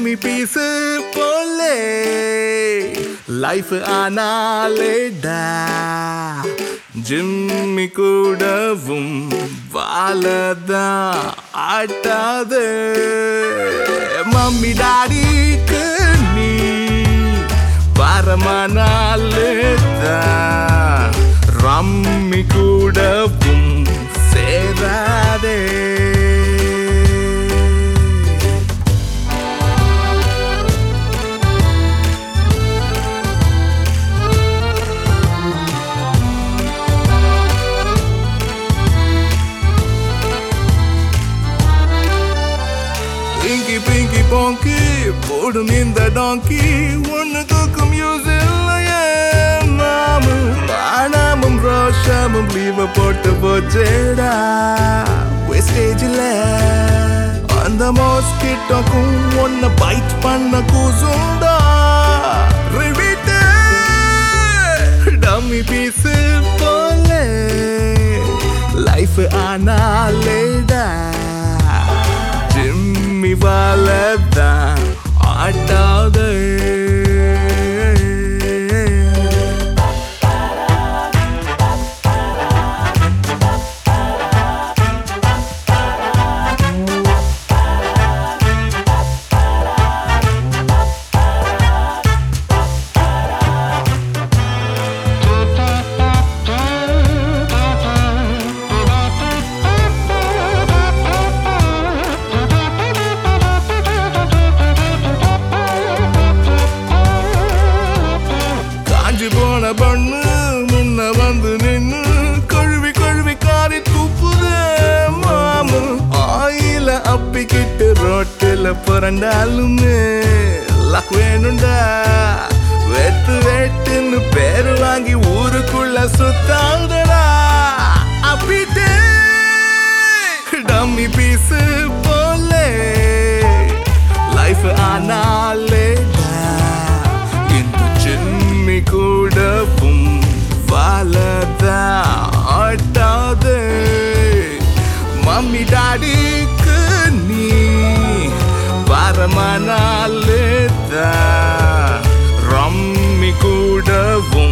dummy piece போலே life ஆனாலேடா Jimmy கூடவும் வாழதா ஆட்டாது மம்மி டாடிக்கு நீ வரமானாலேதான் ரம்மி கூடவும் சேராதே இங்கி பிங்கி போங்கி போடும் இந்த டாங்கி ஒன்னு தூக்கும் யூஸ் இல்லையே நாமும் பானாமும் ரோஷமும் லீவ போட்டு போச்சேடா வேஸ்டேஜில் அந்த மோஸ்கிட்டோக்கும் ஒன்ன பைட் பண்ண கூசுண்டா ரிவிட்டு டம்மி பீஸு போல லைஃப் ஆனாலேடா ஜிம்மி வாழதான் ஆட்டாது காஞ்சி போன பண்ணு முன்ன வந்து நின்னு கழுவி கழுவி காரி துப்புதே மாமு ஆயில அப்பிக்கிட்டு ரோட்டில புரண்டாலுமே லக் வேணுண்டா வெட்டு வெட்டுன்னு பேரு வாங்கி ஊருக்குள்ள சுத்தாதடா அப்பிட்டே டம்மி பீஸு போலே லைஃப் ஆனாலேடா இந்த சிம்மி கூடவும் வாழதா ஆட்டாது மம்மி டாடிக்கு நீ வரமானாலேதா ரம்மி கூடவும்